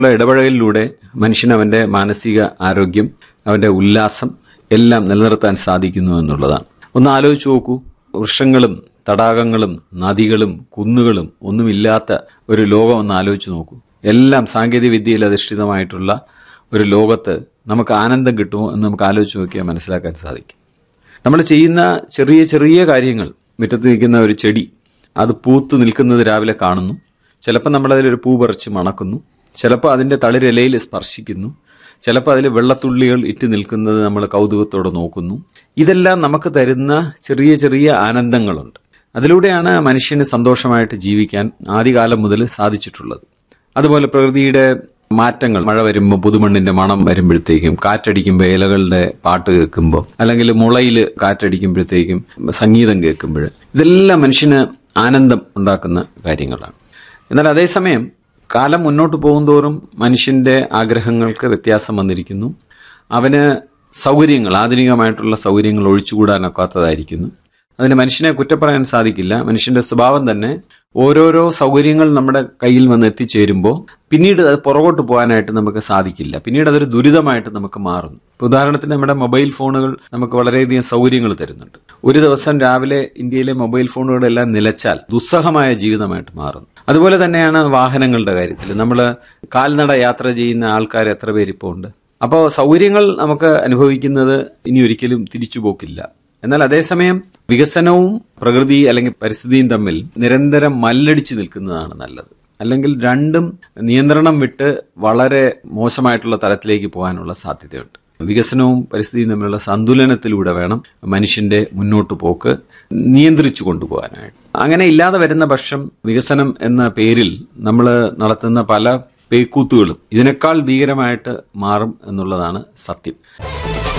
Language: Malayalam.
ഉള്ള ഇടപഴകലിലൂടെ മനുഷ്യന് അവന്റെ മാനസിക ആരോഗ്യം അവന്റെ ഉല്ലാസം എല്ലാം നിലനിർത്താൻ സാധിക്കുന്നു എന്നുള്ളതാണ് ഒന്ന് ആലോചിച്ച് നോക്കൂ വൃക്ഷങ്ങളും തടാകങ്ങളും നദികളും കുന്നുകളും ഒന്നുമില്ലാത്ത ഒരു ലോകം ഒന്ന് ആലോചിച്ച് നോക്കൂ എല്ലാം സാങ്കേതിക വിദ്യയിൽ അധിഷ്ഠിതമായിട്ടുള്ള ഒരു ലോകത്ത് നമുക്ക് ആനന്ദം കിട്ടുമോ എന്ന് നമുക്ക് ആലോചിച്ച് നോക്കിയാൽ മനസ്സിലാക്കാൻ സാധിക്കും നമ്മൾ ചെയ്യുന്ന ചെറിയ ചെറിയ കാര്യങ്ങൾ മുറ്റത്ത് നിൽക്കുന്ന ഒരു ചെടി അത് പൂത്ത് നിൽക്കുന്നത് രാവിലെ കാണുന്നു ചിലപ്പോൾ നമ്മളതിലൊരു പൂ പറിച്ച് മണക്കുന്നു ചിലപ്പോൾ അതിൻ്റെ തളിരിലയിൽ സ്പർശിക്കുന്നു ചിലപ്പോൾ അതിൽ വെള്ളത്തുള്ളികൾ ഇറ്റ് നിൽക്കുന്നത് നമ്മൾ കൗതുകത്തോടെ നോക്കുന്നു ഇതെല്ലാം നമുക്ക് തരുന്ന ചെറിയ ചെറിയ ആനന്ദങ്ങളുണ്ട് അതിലൂടെയാണ് മനുഷ്യന് സന്തോഷമായിട്ട് ജീവിക്കാൻ ആദ്യകാലം മുതൽ സാധിച്ചിട്ടുള്ളത് അതുപോലെ പ്രകൃതിയുടെ മാറ്റങ്ങൾ മഴ വരുമ്പോൾ പുതുമണ്ണിന്റെ മണം വരുമ്പോഴത്തേക്കും കാറ്റടിക്കുമ്പോൾ ഇലകളുടെ പാട്ട് കേൾക്കുമ്പോൾ അല്ലെങ്കിൽ മുളയിൽ കാറ്റടിക്കുമ്പോഴത്തേക്കും സംഗീതം കേൾക്കുമ്പോൾ ഇതെല്ലാം മനുഷ്യന് ആനന്ദം ഉണ്ടാക്കുന്ന കാര്യങ്ങളാണ് എന്നാൽ അതേസമയം കാലം മുന്നോട്ട് പോകുന്തോറും മനുഷ്യന്റെ ആഗ്രഹങ്ങൾക്ക് വ്യത്യാസം വന്നിരിക്കുന്നു അവന് സൗകര്യങ്ങൾ ആധുനികമായിട്ടുള്ള സൗകര്യങ്ങൾ ഒഴിച്ചുകൂടാനൊക്കാത്തതായിരിക്കുന്നു അതിന് മനുഷ്യനെ കുറ്റപ്പറയാൻ സാധിക്കില്ല മനുഷ്യന്റെ സ്വഭാവം തന്നെ ഓരോരോ സൗകര്യങ്ങൾ നമ്മുടെ കയ്യിൽ വന്ന് എത്തിച്ചേരുമ്പോൾ പിന്നീട് അത് പുറകോട്ട് പോകാനായിട്ട് നമുക്ക് സാധിക്കില്ല പിന്നീട് അതൊരു ദുരിതമായിട്ട് നമുക്ക് മാറുന്നു ഇപ്പൊ ഉദാഹരണത്തിന് നമ്മുടെ മൊബൈൽ ഫോണുകൾ നമുക്ക് വളരെയധികം സൗകര്യങ്ങൾ തരുന്നുണ്ട് ഒരു ദിവസം രാവിലെ ഇന്ത്യയിലെ മൊബൈൽ ഫോണുകളെല്ലാം നിലച്ചാൽ ദുസ്സഹമായ ജീവിതമായിട്ട് മാറുന്നു അതുപോലെ തന്നെയാണ് വാഹനങ്ങളുടെ കാര്യത്തിൽ നമ്മൾ കാൽനട യാത്ര ചെയ്യുന്ന ആൾക്കാർ എത്ര പേര് ഇപ്പോൾ ഉണ്ട് അപ്പോൾ സൗകര്യങ്ങൾ നമുക്ക് അനുഭവിക്കുന്നത് ഇനി ഒരിക്കലും തിരിച്ചുപോക്കില്ല എന്നാൽ അതേസമയം വികസനവും പ്രകൃതി അല്ലെങ്കിൽ പരിസ്ഥിതിയും തമ്മിൽ നിരന്തരം മല്ലടിച്ചു നിൽക്കുന്നതാണ് നല്ലത് അല്ലെങ്കിൽ രണ്ടും നിയന്ത്രണം വിട്ട് വളരെ മോശമായിട്ടുള്ള തലത്തിലേക്ക് പോകാനുള്ള സാധ്യതയുണ്ട് വികസനവും പരിസ്ഥിതിയും തമ്മിലുള്ള സന്തുലനത്തിലൂടെ വേണം മനുഷ്യന്റെ മുന്നോട്ട് പോക്ക് നിയന്ത്രിച്ചു കൊണ്ടുപോകാനായിട്ട് അങ്ങനെ ഇല്ലാതെ വരുന്ന പക്ഷം വികസനം എന്ന പേരിൽ നമ്മൾ നടത്തുന്ന പല പേക്കൂത്തുകളും ഇതിനേക്കാൾ ഭീകരമായിട്ട് മാറും എന്നുള്ളതാണ് സത്യം